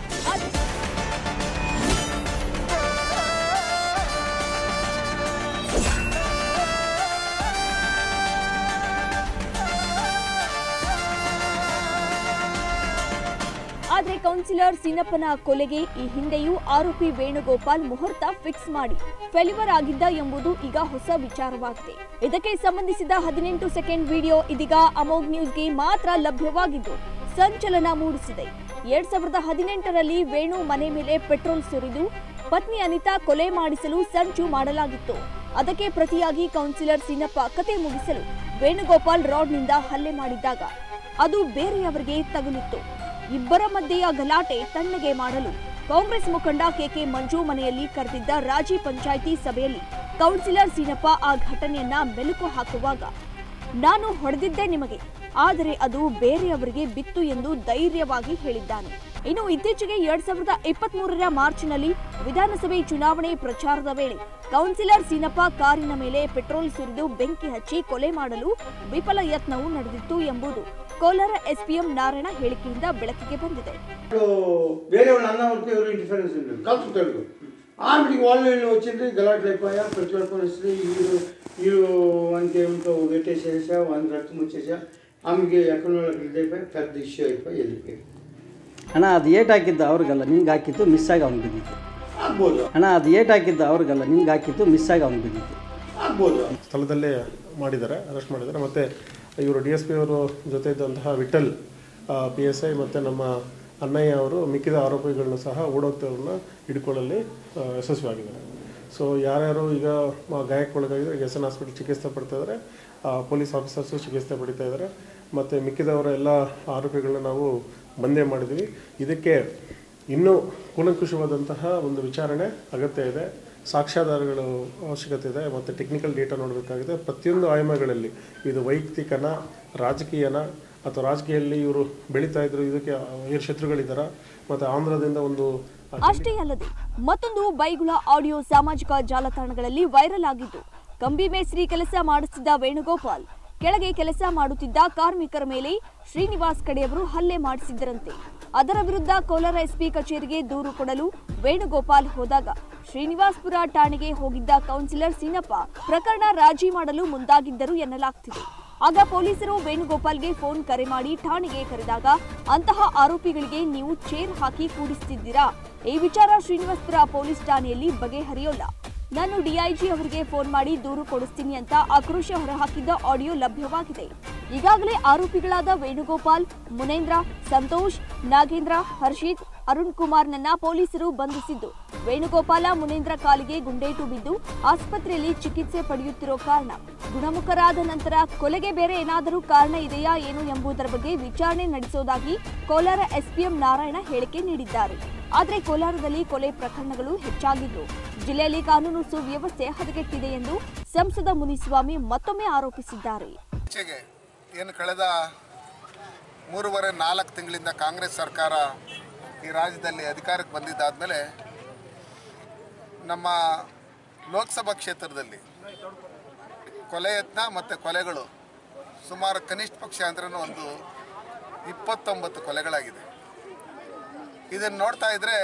ಆದ್ರೆ ಕೌನ್ಸಿಲರ್ ಸೀನಪ್ಪನ ಕೊಲೆಗೆ ಈ ಹಿಂದೆಯೂ ಆರೋಪಿ ವೇಣುಗೋಪಾಲ್ ಮುಹೂರ್ತ ಫಿಕ್ಸ್ ಮಾಡಿ ಫೆಲ್ಯೂರ್ ಆಗಿದ್ದ ಎಂಬುದು ಈಗ ಹೊಸ ವಿಚಾರವಾಗಿದೆ ಇದಕ್ಕೆ ಸಂಬಂಧಿಸಿದ ಹದಿನೆಂಟು ಸೆಕೆಂಡ್ ವಿಡಿಯೋ ಇದೀಗ ಅಮೋಘ್ ನ್ಯೂಸ್ಗೆ ಮಾತ್ರ ಲಭ್ಯವಾಗಿದ್ದು ಸಂಚಲನ ಮೂಡಿಸಿದೆ ಎರಡ್ ಸಾವಿರದ ಹದಿನೆಂಟರಲ್ಲಿ ವೇಣು ಮನೆ ಮೇಲೆ ಪೆಟ್ರೋಲ್ ಸುರಿದು ಪತ್ನಿ ಅನಿತಾ ಕೊಲೆ ಮಾಡಿಸಲು ಸಂಚು ಮಾಡಲಾಗಿತ್ತು ಅದಕ್ಕೆ ಪ್ರತಿಯಾಗಿ ಕೌನ್ಸಿಲರ್ ಸೀನಪ್ಪ ಕತೆ ಮುಗಿಸಲು ವೇಣುಗೋಪಾಲ್ ರಾಡ್ನಿಂದ ಹಲ್ಲೆ ಮಾಡಿದ್ದಾಗ ಅದು ಬೇರೆಯವರಿಗೆ ತಗುಲಿತ್ತು ಇಬ್ಬರ ಮಧ್ಯೆಯ ಗಲಾಟೆ ತಣ್ಣಗೆ ಮಾಡಲು ಕಾಂಗ್ರೆಸ್ ಮುಖಂಡ ಕೆಕೆ ಮಂಜು ಮನೆಯಲ್ಲಿ ಕರೆದಿದ್ದ ರಾಜಿ ಪಂಚಾಯಿತಿ ಸಭೆಯಲ್ಲಿ ಕೌನ್ಸಿಲರ್ ಸೀನಪ್ಪ ಆ ಘಟನೆಯನ್ನ ಮೆಲುಕು ಹಾಕುವಾಗ ನಾನು ಹೊಡೆದಿದ್ದೆ ನಿಮಗೆ ಆದರೆ ಅದು ಬೇರೆಯವರಿಗೆ ಬಿತ್ತು ಎಂದು ಧೈರ್ಯವಾಗಿ ಹೇಳಿದ್ದಾನೆ ಇನ್ನು ಇತ್ತೀಚೆಗೆ ಎರಡ್ ಸಾವಿರದ ಇಪ್ಪತ್ತ್ ಮೂರರ ಮಾರ್ಚ್ನಲ್ಲಿ ವಿಧಾನಸಭೆ ಚುನಾವಣೆ ಪ್ರಚಾರದ ವೇಳೆ ಕೌನ್ಸಿಲರ್ ಸೀನಪ್ಪ ಕಾರಿನ ಮೇಲೆ ಪೆಟ್ರೋಲ್ ಸುರಿದು ಬೆಂಕಿ ಹಚ್ಚಿ ಕೊಲೆ ಮಾಡಲು ವಿಫಲ ಯತ್ನವೂ ನಡೆದಿತ್ತು ಎಂಬುದು ಕೋಲಾರ ಎಸ್ಪಿಎಂ ನಾರಾಯಣ ಹೇಳಿಕೆಯಿಂದ ಬೆಳಕಿಗೆ ಬಂದಿದೆ వేరేవాళ్ళు అన్న ఉంటే ఎవరు ఇండిఫరెన్స్ ఉండదు కలుపుతాడు ఆమెకి వాళ్ళు వీళ్ళు వచ్చింది గలాట్లు అయిపోయా ప్రతి ఒక్కరు వస్తుంది వీళ్ళు వీళ్ళు మనకి ఏమిటో పెట్టేసేసా వాళ్ళకి రక్తం వచ్చేసా ఆమెకి ఎక్కడ వాళ్ళకి ఇదైపోయి పెద్ద ఇష్యూ అయిపోయి వెళ్ళిపోయి ಅಣ್ಣ ಅದು ಏಟ್ ಹಾಕಿದ್ದು ಅವ್ರಿಗಲ್ಲ ನಿಮ್ಗೆ ಹಾಕಿದ್ದು ಮಿಸ್ ಆಗಿ ಅವ್ನು ಬಿದ್ದಿತ್ತು ಆಗ್ಬೋದು ಅಣ್ಣ ಅದು ಏಟ್ ಹಾಕಿದ್ದು ಅವ್ರಿಗಲ್ಲ ನಿಮ್ಗೆ ಹಾಕಿದ್ದು ಮಿಸ್ ಆಗಿ ಅವ್ನು ಬಿದ್ದಿತ್ತು ಆಗ್ಬೋದು ಸ್ಥಳದಲ್ಲೇ ಮಾಡಿದ್ದಾರೆ ಅರೆಸ್ಟ್ ಮಾಡಿದ್ದಾರೆ ಮತ್ತು ಇವರು ಡಿ ಎಸ್ ಪಿ ಅವರು ಜೊತೆ ಇದ್ದಂತಹ ವಿಠಲ್ ಪಿ ಎಸ್ ಐ ಮತ್ತು ನಮ್ಮ ಅಣ್ಣಯ್ಯ ಅವರು ಮಿಕ್ಕಿದ ಆರೋಪಿಗಳನ್ನು ಸಹ ಓಡೋಗ್ತವ್ರನ್ನ ಹಿಡ್ಕೊಳ್ಳಲ್ಲಿ ಆ, ಯಶಸ್ವಿಯಾಗಿದ್ದಾರೆ ಸೊ ಯಾರ್ಯಾರು ಈಗ ಮ- ಗಾಯಕ್ಕೊಳಗಾಗಿದ್ದಾರೆ ಈಗ ಎಸ್ ಎನ್ ಹಾಸ್ಪಿಟಲ್ ಚಿಕಿತ್ಸೆ ಪಡ್ತಾ ಇದ್ದಾರೆ ಆ, ಪೊಲೀಸ್ ಆಫೀಸರ್ಸು ಚಿಕಿತ್ಸೆ ಪಡಿತಾ ಇದ್ದಾರೆ ಮತ್ತು ಮಿಕ್ಕಿದವರ ಎಲ್ಲ ಆರೋಪಿಗಳನ್ನ ನಾವು ಬಂದೇ ಮಾಡಿದ್ದೀವಿ ಇದಕ್ಕೆ ಇನ್ನೂ ಕೂಲಂಕುಷವಾದಂತಹ ಒಂದು ವಿಚಾರಣೆ ಅಗತ್ಯ ಇದೆ ಸಾಕ್ಷ್ಯಾಧಾರಗಳು ಅವಶ್ಯಕತೆ ಇದೆ ಮತ್ತು ಟೆಕ್ನಿಕಲ್ ಡೇಟಾ ನೋಡಬೇಕಾಗಿದೆ ಪ್ರತಿಯೊಂದು ಆಯಾಮಗಳಲ್ಲಿ ಇದು ವೈಯಕ್ತಿಕನ ರಾಜಕೀಯನ ಅಥವಾ ರಾಜಕೀಯದಲ್ಲಿ ಇವರು ಬೆಳೀತಾ ಇದ್ರು ಇದಕ್ಕೆ ಏನು ಶತ್ರುಗಳಿದ್ದಾರಾ ಮತ್ತು ಆಂಧ್ರದಿಂದ ಒಂದು ಅಷ್ಟೇ ಅಲ್ಲದೆ ಮತ್ತೊಂದು ಬೈಗುಳ ಆಡಿಯೋ ಸಾಮಾಜಿಕ ಜಾಲತಾಣಗಳಲ್ಲಿ ವೈರಲ್ ಆಗಿದ್ದು ಕಂಬಿ ಮೇಸ್ತ್ರಿ ಕೆಲಸ ಮಾಡಿಸುತ್ತಿದ್ದ ವೇಣುಗೋಪಾಲ್ ಕೆಳಗೆ ಕೆಲಸ ಮಾಡುತ್ತಿದ್ದ ಕಾರ್ಮಿಕರ ಮೇಲೆ ಶ್ರೀನಿವಾಸ್ ಕಡೆಯವರು ಹಲ್ಲೆ ಮಾಡಿಸಿದ್ದರಂತೆ ಅದರ ವಿರುದ್ಧ ಕೋಲಾರ ಎಸ್ಪಿ ಕಚೇರಿಗೆ ದೂರು ಕೊಡಲು ವೇಣುಗೋಪಾಲ್ ಹೋದಾಗ ಶ್ರೀನಿವಾಸ್ಪುರ ಠಾಣೆಗೆ ಹೋಗಿದ್ದ ಕೌನ್ಸಿಲರ್ ಸೀನಪ್ಪ ಪ್ರಕರಣ ರಾಜಿ ಮಾಡಲು ಮುಂದಾಗಿದ್ದರು ಎನ್ನಲಾಗ್ತಿದೆ ಆಗ ಪೊಲೀಸರು ವೇಣುಗೋಪಾಲ್ಗೆ ಫೋನ್ ಕರೆ ಮಾಡಿ ಠಾಣೆಗೆ ಕರೆದಾಗ ಅಂತಹ ಆರೋಪಿಗಳಿಗೆ ನೀವು ಚೇರ್ ಹಾಕಿ ಕೂಡಿಸ್ತಿದ್ದೀರಾ ಈ ವಿಚಾರ ಶ್ರೀನಿವಾಸ್ಪುರ ಪೊಲೀಸ್ ಠಾಣೆಯಲ್ಲಿ ಬಗೆಹರಿಯೋಲ್ಲ ನಾನು ಡಿಐಜಿ ಅವರಿಗೆ ಫೋನ್ ಮಾಡಿ ದೂರು ಕೊಡಿಸ್ತೀನಿ ಅಂತ ಆಕ್ರೋಶ ಹೊರಹಾಕಿದ್ದ ಆಡಿಯೋ ಲಭ್ಯವಾಗಿದೆ ಈಗಾಗಲೇ ಆರೋಪಿಗಳಾದ ವೇಣುಗೋಪಾಲ್ ಮುನೇಂದ್ರ ಸಂತೋಷ್ ನಾಗೇಂದ್ರ ಹರ್ಷಿತ್ ಅರುಣ್ ಕುಮಾರ್ನನ್ನ ಪೊಲೀಸರು ಬಂಧಿಸಿದ್ದು ವೇಣುಗೋಪಾಲ ಮುನೇಂದ್ರ ಕಾಲಿಗೆ ಗುಂಡೇಟು ಬಿದ್ದು ಆಸ್ಪತ್ರೆಯಲ್ಲಿ ಚಿಕಿತ್ಸೆ ಪಡೆಯುತ್ತಿರೋ ಕಾರಣ ಗುಣಮುಖರಾದ ನಂತರ ಕೊಲೆಗೆ ಬೇರೆ ಏನಾದರೂ ಕಾರಣ ಇದೆಯಾ ಏನು ಎಂಬುದರ ಬಗ್ಗೆ ವಿಚಾರಣೆ ನಡೆಸೋದಾಗಿ ಕೋಲಾರ ಎಸ್ಪಿಎಂ ನಾರಾಯಣ ಹೇಳಿಕೆ ನೀಡಿದ್ದಾರೆ ಆದರೆ ಕೋಲಾರದಲ್ಲಿ ಕೊಲೆ ಪ್ರಕರಣಗಳು ಹೆಚ್ಚಾಗಿದ್ದು ಜಿಲ್ಲೆಯಲ್ಲಿ ಕಾನೂನು ಸುವ್ಯವಸ್ಥೆ ಹದಗೆಟ್ಟಿದೆ ಎಂದು ಸಂಸದ ಮುನಿಸ್ವಾಮಿ ಮತ್ತೊಮ್ಮೆ ಆರೋಪಿಸಿದ್ದಾರೆ ಇತ್ತೀಚೆಗೆ ಏನು ಕಳೆದ ಮೂರುವರೆ ನಾಲ್ಕು ತಿಂಗಳಿಂದ ಕಾಂಗ್ರೆಸ್ ಸರ್ಕಾರ ಈ ರಾಜ್ಯದಲ್ಲಿ ಅಧಿಕಾರಕ್ಕೆ ಬಂದಿದ್ದಾದಮೇಲೆ ನಮ್ಮ ಲೋಕಸಭಾ ಕ್ಷೇತ್ರದಲ್ಲಿ ಕೊಲೆ ಯತ್ನ ಮತ್ತು ಕೊಲೆಗಳು ಸುಮಾರು ಕನಿಷ್ಠ ಪಕ್ಷ ಅಂದ್ರೂ ಒಂದು ಇಪ್ಪತ್ತೊಂಬತ್ತು ಕೊಲೆಗಳಾಗಿದೆ ಇದನ್ನು ನೋಡ್ತಾ ಇದ್ದರೆ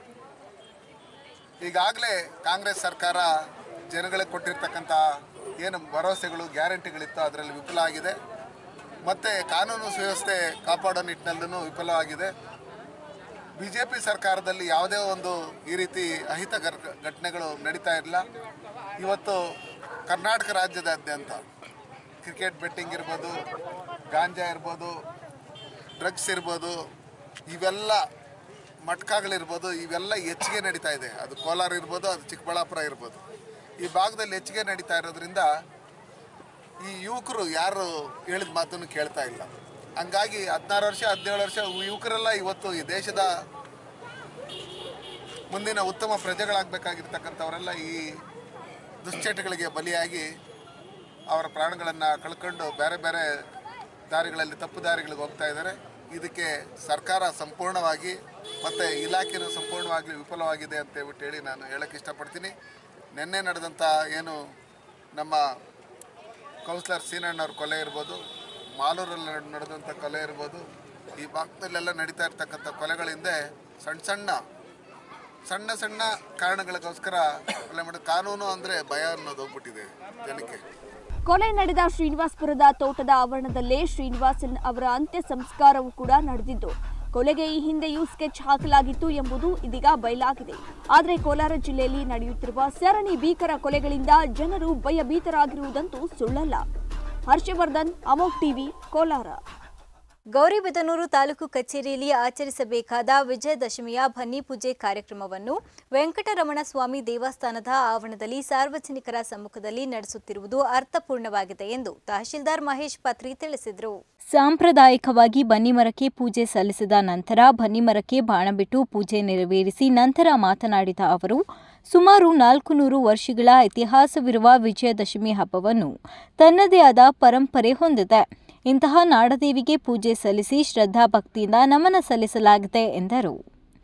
ಈಗಾಗಲೇ ಕಾಂಗ್ರೆಸ್ ಸರ್ಕಾರ ಜನಗಳಿಗೆ ಕೊಟ್ಟಿರ್ತಕ್ಕಂಥ ಏನು ಭರವಸೆಗಳು ಗ್ಯಾರಂಟಿಗಳಿತ್ತು ಅದರಲ್ಲಿ ವಿಫಲ ಆಗಿದೆ ಮತ್ತು ಕಾನೂನು ಸುವ್ಯವಸ್ಥೆ ಕಾಪಾಡೋ ನಿಟ್ಟಿನಲ್ಲೂ ವಿಫಲವಾಗಿದೆ ಬಿ ಜೆ ಪಿ ಸರ್ಕಾರದಲ್ಲಿ ಯಾವುದೇ ಒಂದು ಈ ರೀತಿ ಅಹಿತ ಗರ್- ಘಟನೆಗಳು ನಡೀತಾ ಇರಲಿಲ್ಲ ಇವತ್ತು ಕರ್ನಾಟಕ ರಾಜ್ಯದಾದ್ಯಂತ ಕ್ರಿಕೆಟ್ ಬೆಟ್ಟಿಂಗ್ ಇರ್ಬೋದು ಗಾಂಜಾ ಇರ್ಬೋದು ಡ್ರಗ್ಸ್ ಇರ್ಬೋದು ಇವೆಲ್ಲ ಮಟ್ಕಾಗಳಿರ್ಬೋದು ಇವೆಲ್ಲ ಹೆಚ್ಚಿಗೆ ನಡೀತಾ ಇದೆ ಅದು ಕೋಲಾರ ಇರ್ಬೋದು ಅದು ಚಿಕ್ಕಬಳ್ಳಾಪುರ ಇರ್ಬೋದು ಈ ಭಾಗದಲ್ಲಿ ಹೆಚ್ಚಿಗೆ ನಡೀತಾ ಇರೋದ್ರಿಂದ ಈ ಯುವಕರು ಯಾರು ಹೇಳಿದ ಮಾತನ್ನು ಕೇಳ್ತಾ ಇಲ್ಲ ಹಂಗಾಗಿ ಹದಿನಾರು ವರ್ಷ ಹದಿನೇಳು ವರ್ಷ ಯುವಕರೆಲ್ಲ ಇವತ್ತು ಈ ದೇಶದ ಮುಂದಿನ ಉತ್ತಮ ಪ್ರಜೆಗಳಾಗಬೇಕಾಗಿರ್ತಕ್ಕಂಥವರೆಲ್ಲ ಈ ದುಶ್ಚಟಗಳಿಗೆ ಬಲಿಯಾಗಿ ಅವರ ಪ್ರಾಣಗಳನ್ನು ಕಳ್ಕೊಂಡು ಬೇರೆ ಬೇರೆ ದಾರಿಗಳಲ್ಲಿ ತಪ್ಪು ದಾರಿಗಳಿಗೆ ಹೋಗ್ತಾ ಇದ್ದಾರೆ ಇದಕ್ಕೆ ಸರ್ಕಾರ ಸಂಪೂರ್ಣವಾಗಿ ಮತ್ತು ಇಲಾಖೆನೂ ಸಂಪೂರ್ಣವಾಗಿ ವಿಫಲವಾಗಿದೆ ಅಂತ ಹೇಳ್ಬಿಟ್ಟು ಹೇಳಿ ನಾನು ಹೇಳಕ್ಕೆ ಇಷ್ಟಪಡ್ತೀನಿ ನಿನ್ನೆ ನಡೆದಂಥ ಏನು ನಮ್ಮ ಕೌನ್ಸಿಲರ್ ಸೀನಣ್ಣವ್ರ ಕೊಲೆ ಇರ್ಬೋದು ಮಾಲೂರಲ್ಲಿ ನಡ್- ನಡೆದಂಥ ಕೊಲೆ ಇರ್ಬೋದು ಈ ಭಾಗದಲ್ಲೆಲ್ಲ ನಡೀತಾ ಇರ್ತಕ್ಕಂಥ ಕೊಲೆಗಳ ಹಿಂದೆ ಸಣ್ಣ ಸಣ್ಣ ಸಣ್ಣ ಸಣ್ಣ ಕಾರಣಗಳಿಗೋಸ್ಕರ ಕೊಲೆ ಮಾಡೋದು ಕಾನೂನು ಅಂದರೆ ಭಯ ಅನ್ನೋದು ಹೋಗ್ಬಿಟ್ಟಿದೆ ಜನಕ್ಕೆ ಕೊಲೆ ನಡೆದ ಶ್ರೀನಿವಾಸ್ಪುರದ ತೋಟದ ಆವರಣದಲ್ಲೇ ಶ್ರೀನಿವಾಸನ್ ಅವರ ಅಂತ್ಯ ಸಂಸ್ಕಾರವೂ ಕೂಡ ನಡೆದಿದ್ದು ಕೊಲೆಗೆ ಈ ಹಿಂದೆಯೂ ಸ್ಕೆಚ್ ಹಾಕಲಾಗಿತ್ತು ಎಂಬುದು ಇದೀಗ ಬಯಲಾಗಿದೆ ಆದರೆ ಕೋಲಾರ ಜಿಲ್ಲೆಯಲ್ಲಿ ನಡೆಯುತ್ತಿರುವ ಸರಣಿ ಭೀಕರ ಕೊಲೆಗಳಿಂದ ಜನರು ಭಯಭೀತರಾಗಿರುವುದಂತೂ ಸುಳ್ಳಲ್ಲ ಹರ್ಷವರ್ಧನ್ ಅಮೋಕ್ ಟಿವಿ ಕೋಲಾರ ಗೌರಿಬಿದನೂರು ತಾಲೂಕು ಕಚೇರಿಯಲ್ಲಿ ಆಚರಿಸಬೇಕಾದ ವಿಜಯದಶಮಿಯ ಬನ್ನಿ ಪೂಜೆ ಕಾರ್ಯಕ್ರಮವನ್ನು ವೆಂಕಟರಮಣ ಸ್ವಾಮಿ ದೇವಸ್ಥಾನದ ಆವರಣದಲ್ಲಿ ಸಾರ್ವಜನಿಕರ ಸಮ್ಮುಖದಲ್ಲಿ ನಡೆಸುತ್ತಿರುವುದು ಅರ್ಥಪೂರ್ಣವಾಗಿದೆ ಎಂದು ತಹಶೀಲ್ದಾರ್ ಮಹೇಶ್ ಪತ್ರಿ ತಿಳಿಸಿದರು ಸಾಂಪ್ರದಾಯಿಕವಾಗಿ ಬನ್ನಿಮರಕ್ಕೆ ಪೂಜೆ ಸಲ್ಲಿಸಿದ ನಂತರ ಬನ್ನಿಮರಕ್ಕೆ ಬಾಣ ಬಿಟ್ಟು ಪೂಜೆ ನೆರವೇರಿಸಿ ನಂತರ ಮಾತನಾಡಿದ ಅವರು ಸುಮಾರು ನಾಲ್ಕು ನೂರು ವರ್ಷಗಳ ಇತಿಹಾಸವಿರುವ ವಿಜಯದಶಮಿ ಹಬ್ಬವನ್ನು ತನ್ನದೇ ಆದ ಪರಂಪರೆ ಹೊಂದಿದೆ ಇಂತಹ ನಾಡದೇವಿಗೆ ಪೂಜೆ ಸಲ್ಲಿಸಿ ಶ್ರದ್ಧಾ ಭಕ್ತಿಯಿಂದ ನಮನ ಸಲ್ಲಿಸಲಾಗಿದೆ ಎಂದರು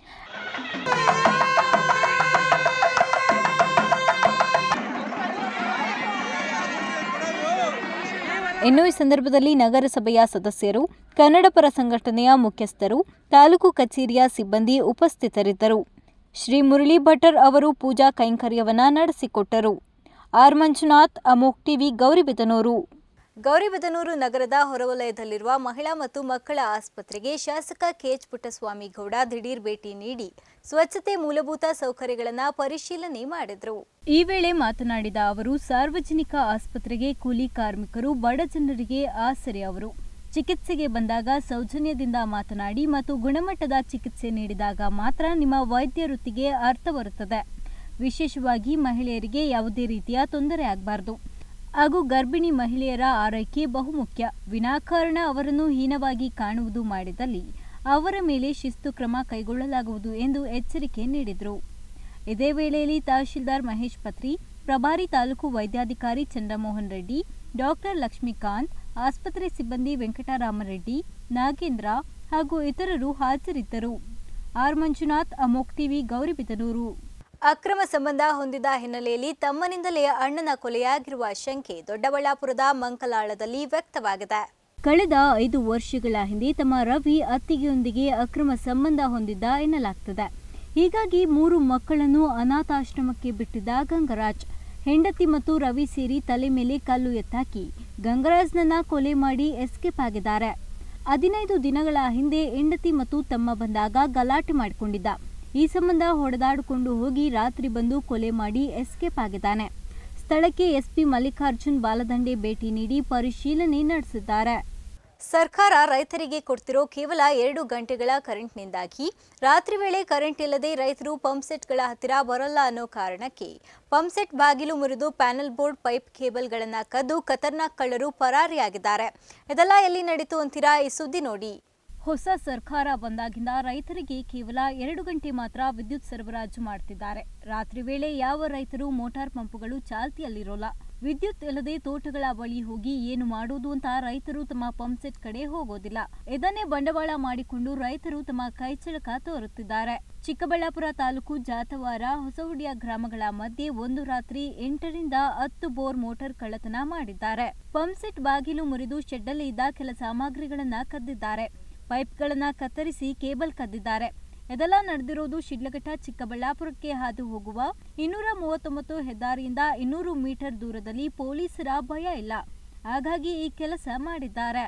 ಇನ್ನು ಈ ಸಂದರ್ಭದಲ್ಲಿ ನಗರಸಭೆಯ ಸದಸ್ಯರು ಕನ್ನಡಪರ ಸಂಘಟನೆಯ ಮುಖ್ಯಸ್ಥರು ತಾಲೂಕು ಕಚೇರಿಯ ಸಿಬ್ಬಂದಿ ಉಪಸ್ಥಿತರಿದ್ದರು ಶ್ರೀ ಮುರಳಿ ಭಟ್ಟರ್ ಅವರು ಪೂಜಾ ಕೈಂಕರ್ಯವನ್ನ ನಡೆಸಿಕೊಟ್ಟರು ಆರ್ ಮಂಜುನಾಥ್ ಅಮೋಕ್ ಟಿವಿ ಗೌರಿಬಿದನೂರು ಗೌರಿಬಿದನೂರು ನಗರದ ಹೊರವಲಯದಲ್ಲಿರುವ ಮಹಿಳಾ ಮತ್ತು ಮಕ್ಕಳ ಆಸ್ಪತ್ರೆಗೆ ಶಾಸಕ ಕೆಎಚ್ ಪುಟ್ಟಸ್ವಾಮಿ ಗೌಡ ದಿಢೀರ್ ಭೇಟಿ ನೀಡಿ ಸ್ವಚ್ಛತೆ ಮೂಲಭೂತ ಸೌಕರ್ಯಗಳನ್ನು ಪರಿಶೀಲನೆ ಮಾಡಿದರು ಈ ವೇಳೆ ಮಾತನಾಡಿದ ಅವರು ಸಾರ್ವಜನಿಕ ಆಸ್ಪತ್ರೆಗೆ ಕೂಲಿ ಕಾರ್ಮಿಕರು ಬಡ ಜನರಿಗೆ ಆಸರೆ ಅವರು ಚಿಕಿತ್ಸೆಗೆ ಬಂದಾಗ ಸೌಜನ್ಯದಿಂದ ಮಾತನಾಡಿ ಮತ್ತು ಗುಣಮಟ್ಟದ ಚಿಕಿತ್ಸೆ ನೀಡಿದಾಗ ಮಾತ್ರ ನಿಮ್ಮ ವೈದ್ಯ ವೃತ್ತಿಗೆ ಅರ್ಥ ಬರುತ್ತದೆ ವಿಶೇಷವಾಗಿ ಮಹಿಳೆಯರಿಗೆ ಯಾವುದೇ ರೀತಿಯ ತೊಂದರೆ ಆಗಬಾರದು ಹಾಗೂ ಗರ್ಭಿಣಿ ಮಹಿಳೆಯರ ಆರೈಕೆ ಬಹುಮುಖ್ಯ ವಿನಾಕಾರಣ ಅವರನ್ನು ಹೀನವಾಗಿ ಕಾಣುವುದು ಮಾಡಿದಲ್ಲಿ ಅವರ ಮೇಲೆ ಶಿಸ್ತು ಕ್ರಮ ಕೈಗೊಳ್ಳಲಾಗುವುದು ಎಂದು ಎಚ್ಚರಿಕೆ ನೀಡಿದರು ಇದೇ ವೇಳೆಯಲ್ಲಿ ತಹಶೀಲ್ದಾರ್ ಮಹೇಶ್ ಪತ್ರಿ ಪ್ರಭಾರಿ ತಾಲೂಕು ವೈದ್ಯಾಧಿಕಾರಿ ಚಂದ್ರಮೋಹನ್ ರೆಡ್ಡಿ ಡಾಕ್ಟರ್ ಲಕ್ಷ್ಮೀಕಾಂತ್ ಆಸ್ಪತ್ರೆ ಸಿಬ್ಬಂದಿ ವೆಂಕಟರಾಮರೆಡ್ಡಿ ನಾಗೇಂದ್ರ ಹಾಗೂ ಇತರರು ಹಾಜರಿದ್ದರು ಆರ್ ಮಂಜುನಾಥ್ ಅಮೋಕ್ ಟಿವಿ ಗೌರಿಬಿದನೂರು ಅಕ್ರಮ ಸಂಬಂಧ ಹೊಂದಿದ ಹಿನ್ನೆಲೆಯಲ್ಲಿ ತಮ್ಮನಿಂದಲೇ ಅಣ್ಣನ ಕೊಲೆಯಾಗಿರುವ ಶಂಕೆ ದೊಡ್ಡಬಳ್ಳಾಪುರದ ಮಂಕಲಾಳದಲ್ಲಿ ವ್ಯಕ್ತವಾಗಿದೆ ಕಳೆದ ಐದು ವರ್ಷಗಳ ಹಿಂದೆ ತಮ್ಮ ರವಿ ಅತ್ತಿಗೆಯೊಂದಿಗೆ ಅಕ್ರಮ ಸಂಬಂಧ ಹೊಂದಿದ್ದ ಎನ್ನಲಾಗ್ತದೆ ಹೀಗಾಗಿ ಮೂರು ಮಕ್ಕಳನ್ನು ಅನಾಥಾಶ್ರಮಕ್ಕೆ ಬಿಟ್ಟಿದ್ದ ಗಂಗರಾಜ್ ಹೆಂಡತಿ ಮತ್ತು ರವಿ ಸೇರಿ ತಲೆ ಮೇಲೆ ಕಲ್ಲು ಎತ್ತಾಕಿ ಗಂಗರಾಜ್ನನ್ನ ಕೊಲೆ ಮಾಡಿ ಎಸ್ಕೇಪ್ ಆಗಿದ್ದಾರೆ ಹದಿನೈದು ದಿನಗಳ ಹಿಂದೆ ಹೆಂಡತಿ ಮತ್ತು ತಮ್ಮ ಬಂದಾಗ ಗಲಾಟೆ ಮಾಡಿಕೊಂಡಿದ್ದ ಈ ಸಂಬಂಧ ಹೊಡೆದಾಡಿಕೊಂಡು ಹೋಗಿ ರಾತ್ರಿ ಬಂದು ಕೊಲೆ ಮಾಡಿ ಎಸ್ಕೇಪ್ ಆಗಿದ್ದಾನೆ ಸ್ಥಳಕ್ಕೆ ಎಸ್ಪಿ ಮಲ್ಲಿಕಾರ್ಜುನ್ ಬಾಲದಂಡೆ ಭೇಟಿ ನೀಡಿ ಪರಿಶೀಲನೆ ನಡೆಸಿದ್ದಾರೆ ಸರ್ಕಾರ ರೈತರಿಗೆ ಕೊಡ್ತಿರೋ ಕೇವಲ ಎರಡು ಗಂಟೆಗಳ ಕರೆಂಟ್ನಿಂದಾಗಿ ರಾತ್ರಿ ವೇಳೆ ಕರೆಂಟ್ ಇಲ್ಲದೆ ರೈತರು ಪಂಪ್ಸೆಟ್ಗಳ ಹತ್ತಿರ ಬರಲ್ಲ ಅನ್ನೋ ಕಾರಣಕ್ಕೆ ಪಂಪ್ಸೆಟ್ ಬಾಗಿಲು ಮುರಿದು ಪ್ಯಾನೆಲ್ ಬೋರ್ಡ್ ಪೈಪ್ ಕೇಬಲ್ಗಳನ್ನು ಕದ್ದು ಖತರ್ನಾಕ್ ಕಳ್ಳರು ಪರಾರಿಯಾಗಿದ್ದಾರೆ ಇದೆಲ್ಲ ಎಲ್ಲಿ ನಡೀತು ಅಂತೀರಾ ಈ ಸುದ್ದಿ ನೋಡಿ ಹೊಸ ಸರ್ಕಾರ ಬಂದಾಗಿಂದ ರೈತರಿಗೆ ಕೇವಲ ಎರಡು ಗಂಟೆ ಮಾತ್ರ ವಿದ್ಯುತ್ ಸರಬರಾಜು ಮಾಡ್ತಿದ್ದಾರೆ ರಾತ್ರಿ ವೇಳೆ ಯಾವ ರೈತರು ಮೋಟಾರ್ ಪಂಪ್ಗಳು ಚಾಲ್ತಿಯಲ್ಲಿರೋಲ್ಲ ವಿದ್ಯುತ್ ಇಲ್ಲದೆ ತೋಟಗಳ ಬಳಿ ಹೋಗಿ ಏನು ಮಾಡುವುದು ಅಂತ ರೈತರು ತಮ್ಮ ಪಂಪ್ಸೆಟ್ ಕಡೆ ಹೋಗೋದಿಲ್ಲ ಇದನ್ನೇ ಬಂಡವಾಳ ಮಾಡಿಕೊಂಡು ರೈತರು ತಮ್ಮ ಕೈಚಳಕ ತೋರುತ್ತಿದ್ದಾರೆ ಚಿಕ್ಕಬಳ್ಳಾಪುರ ತಾಲೂಕು ಜಾತವಾರ ಹೊಸಹುಡಿಯ ಗ್ರಾಮಗಳ ಮಧ್ಯೆ ಒಂದು ರಾತ್ರಿ ಎಂಟರಿಂದ ಹತ್ತು ಬೋರ್ ಮೋಟಾರ್ ಕಳ್ಳತನ ಮಾಡಿದ್ದಾರೆ ಪಂಪ್ಸೆಟ್ ಬಾಗಿಲು ಮುರಿದು ಶೆಡ್ಡಲ್ಲಿ ಇದ್ದ ಕೆಲ ಸಾಮಗ್ರಿಗಳನ್ನ ಕದ್ದಿದ್ದಾರೆ ಪೈಪ್ಗಳನ್ನ ಕತ್ತರಿಸಿ ಕೇಬಲ್ ಕದ್ದಿದ್ದಾರೆ ಇದೆಲ್ಲ ನಡೆದಿರೋದು ಶಿಡ್ಲಘಟ್ಟ ಚಿಕ್ಕಬಳ್ಳಾಪುರಕ್ಕೆ ಹಾದು ಹೋಗುವ ಇನ್ನೂರ ಮೂವತ್ತೊಂಬತ್ತು ಹೆದ್ದಾರಿಯಿಂದ ಇನ್ನೂರು ಮೀಟರ್ ದೂರದಲ್ಲಿ ಪೊಲೀಸರ ಭಯ ಇಲ್ಲ ಹಾಗಾಗಿ ಈ ಕೆಲಸ ಮಾಡಿದ್ದಾರೆ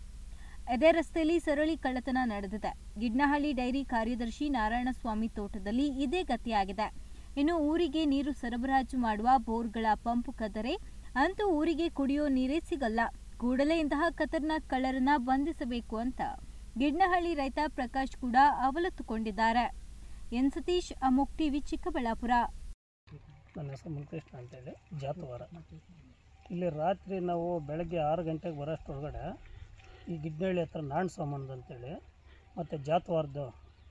ಇದೇ ರಸ್ತೆಯಲ್ಲಿ ಸರಳಿ ಕಳ್ಳತನ ನಡೆದಿದೆ ಗಿಡ್ನಹಳ್ಳಿ ಡೈರಿ ಕಾರ್ಯದರ್ಶಿ ನಾರಾಯಣಸ್ವಾಮಿ ತೋಟದಲ್ಲಿ ಇದೇ ಗತಿಯಾಗಿದೆ ಇನ್ನು ಊರಿಗೆ ನೀರು ಸರಬರಾಜು ಮಾಡುವ ಬೋರ್ಗಳ ಪಂಪ್ ಕದ್ದರೆ ಅಂತೂ ಊರಿಗೆ ಕುಡಿಯೋ ನೀರೇ ಸಿಗಲ್ಲ ಕೂಡಲೇ ಇಂತಹ ಖತರ್ನಾಕ್ ಕಳ್ಳರನ್ನ ಬಂಧಿಸಬೇಕು ಅಂತ ಗಿಡ್ನಹಳ್ಳಿ ರೈತ ಪ್ರಕಾಶ್ ಕೂಡ ಅವಲತ್ತುಕೊಂಡಿದ್ದಾರೆ ಎನ್ ಸತೀಶ್ ಅಮೋಕ್ ಟಿವಿ ಚಿಕ್ಕಬಳ್ಳಾಪುರ ನನ್ನ ಹೆಸರು ಮುನ್ಕೃಷ್ಣ ಅಂತೇಳಿ ಜಾತವಾರ ಇಲ್ಲಿ ರಾತ್ರಿ ನಾವು ಬೆಳಗ್ಗೆ ಆರು ಗಂಟೆಗೆ ಬರೋಷ್ಟೊಳಗಡೆ ಈ ಗಿಡ್ನಳ್ಳಿ ಹತ್ರ ನಾಣ್ ಸಾಮಾನ್ದು ಅಂತೇಳಿ ಮತ್ತು ಜಾತವಾರದ್ದು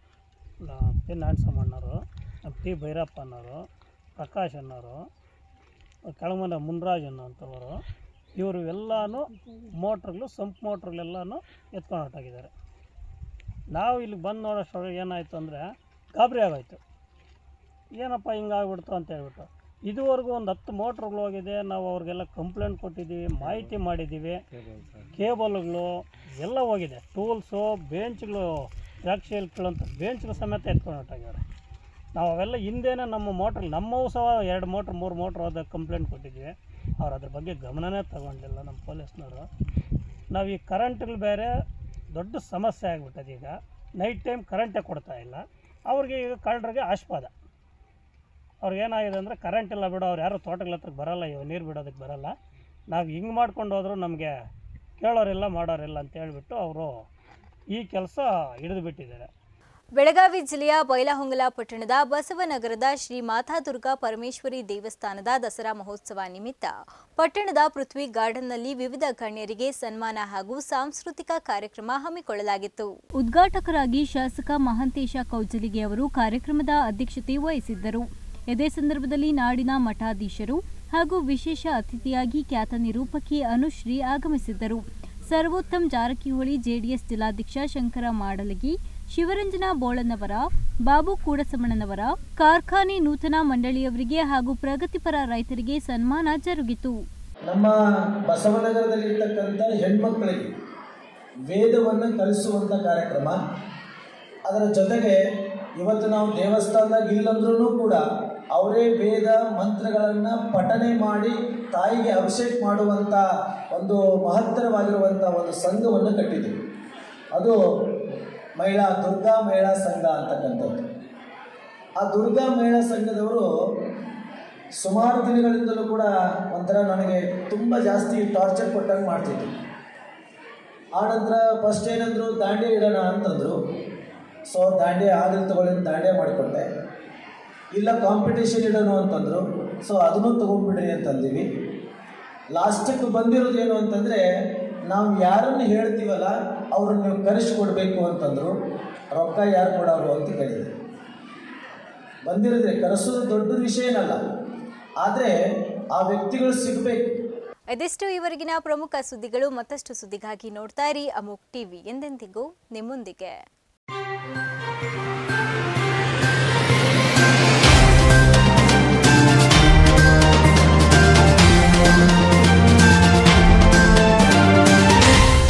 ಪಿ ನಾಣ್ ಸಾಮಾನವರು ಟಿ ಭೈರಪ್ಪ ಅನ್ನೋರು ಪ್ರಕಾಶ್ ಅನ್ನೋರು ಕೆಳಮನೆ ಮುನ್ರಾಜ್ ಅನ್ನೋಂಥವರು ಇವರು ಎಲ್ಲನೂ ಮೋಟ್ರುಗಳು ಸಂಪ್ ಮೋಟ್ರುಗಳೆಲ್ಲನೂ ಎತ್ಕೊಂಡು ಹೊರಟಾಗಿದ್ದಾರೆ ನಾವು ಇಲ್ಲಿ ಬಂದು ನೋಡೋಷ್ಟೊಳಗೆ ಏನಾಯಿತು ಅಂದರೆ ಗಾಬರಿ ಆಗೋಯ್ತು ಏನಪ್ಪ ಹಿಂಗಾಗ್ಬಿಡ್ತು ಅಂತ ಹೇಳ್ಬಿಟ್ಟು ಇದುವರೆಗೂ ಒಂದು ಹತ್ತು ಮೋಟ್ರುಗಳು ಹೋಗಿದೆ ನಾವು ಅವ್ರಿಗೆಲ್ಲ ಕಂಪ್ಲೇಂಟ್ ಕೊಟ್ಟಿದ್ದೀವಿ ಮಾಹಿತಿ ಮಾಡಿದ್ದೀವಿ ಕೇಬಲ್ಗಳು ಎಲ್ಲ ಹೋಗಿದೆ ಟೂಲ್ಸು ಬೆಂಚ್ಗಳು ದ್ರಾಕ್ಷಿಯಲ್ಲಿ ಅಂತ ಬೆಂಚ್ಗಳು ಸಮೇತ ಎತ್ಕೊಂಡು ಹೊರಟಾಗ್ಯಾರೆ ನಾವು ಅವೆಲ್ಲ ಹಿಂದೆನೇ ನಮ್ಮ ಮೋಟ್ರ್ ನಮ್ಮವು ಸಹ ಎರಡು ಮೋಟ್ರ್ ಮೂರು ಮೋಟ್ರ್ ಹೋದಾಗ ಕಂಪ್ಲೇಂಟ್ ಕೊಟ್ಟಿದ್ವಿ ಅವ್ರು ಅದ್ರ ಬಗ್ಗೆ ಗಮನನೇ ತಗೊಂಡಿಲ್ಲ ನಮ್ಮ ಪೊಲೀಸ್ನವರು ನಾವು ಈ ಕರೆಂಟ್ಗಳು ಬೇರೆ ದೊಡ್ಡ ಸಮಸ್ಯೆ ಆಗಿಬಿಟ್ಟದೆ ಈಗ ನೈಟ್ ಟೈಮ್ ಕರೆಂಟೇ ಕೊಡ್ತಾ ಇಲ್ಲ ಅವ್ರಿಗೆ ಈಗ ಕಳ್ಳರಿಗೆ ಆಸ್ಪದ ಅವ್ರಿಗೆ ಏನಾಗಿದೆ ಅಂದರೆ ಕರೆಂಟ್ ಇಲ್ಲ ಬಿಡೋ ಅವ್ರು ಯಾರು ತೋಟಗಳ ಹತ್ರಕ್ಕೆ ಬರಲ್ಲ ಇವು ನೀರು ಬಿಡೋದಕ್ಕೆ ಬರಲ್ಲ ನಾವು ಹಿಂಗೆ ಮಾಡ್ಕೊಂಡು ಹೋದ್ರು ನಮಗೆ ಕೇಳೋರಿಲ್ಲ ಮಾಡೋರಿಲ್ಲ ಅಂತ ಹೇಳ್ಬಿಟ್ಟು ಅವರು ಈ ಕೆಲಸ ಹಿಡಿದು ಬಿಟ್ಟಿದ್ದಾರೆ ಬೆಳಗಾವಿ ಜಿಲ್ಲೆಯ ಬೈಲಹೊಂಗಲ ಪಟ್ಟಣದ ಬಸವನಗರದ ಶ್ರೀ ಮಾತಾದುರ್ಗಾ ಪರಮೇಶ್ವರಿ ದೇವಸ್ಥಾನದ ದಸರಾ ಮಹೋತ್ಸವ ನಿಮಿತ್ತ ಪಟ್ಟಣದ ಪೃಥ್ವಿ ಗಾರ್ಡನ್ನಲ್ಲಿ ವಿವಿಧ ಗಣ್ಯರಿಗೆ ಸನ್ಮಾನ ಹಾಗೂ ಸಾಂಸ್ಕೃತಿಕ ಕಾರ್ಯಕ್ರಮ ಹಮ್ಮಿಕೊಳ್ಳಲಾಗಿತ್ತು ಉದ್ಘಾಟಕರಾಗಿ ಶಾಸಕ ಮಹಾಂತೇಶ ಕೌಜಲಿಗೆ ಅವರು ಕಾರ್ಯಕ್ರಮದ ಅಧ್ಯಕ್ಷತೆ ವಹಿಸಿದ್ದರು ಇದೇ ಸಂದರ್ಭದಲ್ಲಿ ನಾಡಿನ ಮಠಾಧೀಶರು ಹಾಗೂ ವಿಶೇಷ ಅತಿಥಿಯಾಗಿ ಖ್ಯಾತ ನಿರೂಪಕಿ ಅನುಶ್ರೀ ಆಗಮಿಸಿದ್ದರು ಸರ್ವೋತ್ತಮ್ ಜಾರಕಿಹೊಳಿ ಜೆಡಿಎಸ್ ಜಿಲ್ಲಾಧ್ಯಕ್ಷ ಶಂಕರ ಮಾಡಲಗಿ ಶಿವರಂಜನಾ ಬೋಳನವರ ಬಾಬು ಕೂಡಸಮಣ್ಣನವರ ಕಾರ್ಖಾನೆ ನೂತನ ಮಂಡಳಿಯವರಿಗೆ ಹಾಗೂ ಪ್ರಗತಿಪರ ರೈತರಿಗೆ ಸನ್ಮಾನ ಜರುಗಿತು ನಮ್ಮ ಬಸವನಗರದಲ್ಲಿರ್ತಕ್ಕಂಥ ಹೆಣ್ಮಕ್ಕಳಿಗೆ ವೇದವನ್ನು ಕಲಿಸುವಂಥ ಕಾರ್ಯಕ್ರಮ ಅದರ ಜೊತೆಗೆ ಇವತ್ತು ನಾವು ದೇವಸ್ಥಾನದಾಗ ಇಲ್ಲಂದ್ರೂ ಕೂಡ ಅವರೇ ವೇದ ಮಂತ್ರಗಳನ್ನು ಪಠನೆ ಮಾಡಿ ತಾಯಿಗೆ ಅಭಿಷೇಕ ಮಾಡುವಂಥ ಒಂದು ಮಹತ್ತರವಾಗಿರುವಂಥ ಒಂದು ಸಂಘವನ್ನು ಕಟ್ಟಿದ್ದೀವಿ ಅದು ಮಹಿಳಾ ದುರ್ಗಾ ಮಹಿಳಾ ಸಂಘ ಅಂತಕ್ಕಂಥದ್ದು ಆ ದುರ್ಗಾ ಮಹಿಳಾ ಸಂಘದವರು ಸುಮಾರು ದಿನಗಳಿಂದಲೂ ಕೂಡ ಒಂಥರ ನನಗೆ ತುಂಬ ಜಾಸ್ತಿ ಟಾರ್ಚರ್ ಕೊಟ್ಟಂಗೆ ಮಾಡ್ತಿದ್ರು ಆನಂತರ ಫಸ್ಟ್ ಏನಂದ್ರು ದಾಂಡೆ ಇಡೋಣ ಅಂತಂದರು ಸೊ ದಾಂಡೆ ಆಗಲಿ ತಗೊಳ್ಳಿ ಅಂತ ದಾಂಡೆ ಮಾಡಿಕೊಟ್ಟೆ ಇಲ್ಲ ಕಾಂಪಿಟೇಷನ್ ಇಡೋಣ ಅಂತಂದರು ಸೊ ಅದನ್ನು ತೊಗೊಂಡ್ಬಿಡ್ರಿ ಅಂತಂದೀವಿ ಲಾಸ್ಟಿಗೆ ಬಂದಿರೋದು ಏನು ಅಂತಂದರೆ ನಾವು ಯಾರನ್ನು ಹೇಳ್ತೀವಲ್ಲ ಅವ್ರನ್ನ ನೀವು ಕರೆಸಿಕೊಡ್ಬೇಕು ಅಂತಂದರು ರೊಕ್ಕ ಯಾರು ಕೊಡೋರು ಅಂತ ಕೇಳಿದೆ ಬಂದಿರೋದ್ರೆ ಕರೆಸೋದು ದೊಡ್ಡ ವಿಷಯ ಏನಲ್ಲ ಆದರೆ ಆ ವ್ಯಕ್ತಿಗಳು ಸಿಗಬೇಕು ಇದಿಷ್ಟು ಇವರೆಗಿನ ಪ್ರಮುಖ ಸುದ್ದಿಗಳು ಮತ್ತಷ್ಟು ಸುದ್ದಿಗಾಗಿ ನೋಡ್ತಾ ಇರಿ ಅಮೋಕ್ ಟಿವಿ ಎಂದೆಂದಿಗೂ ನಿಮ್ಮೊಂದಿಗೆ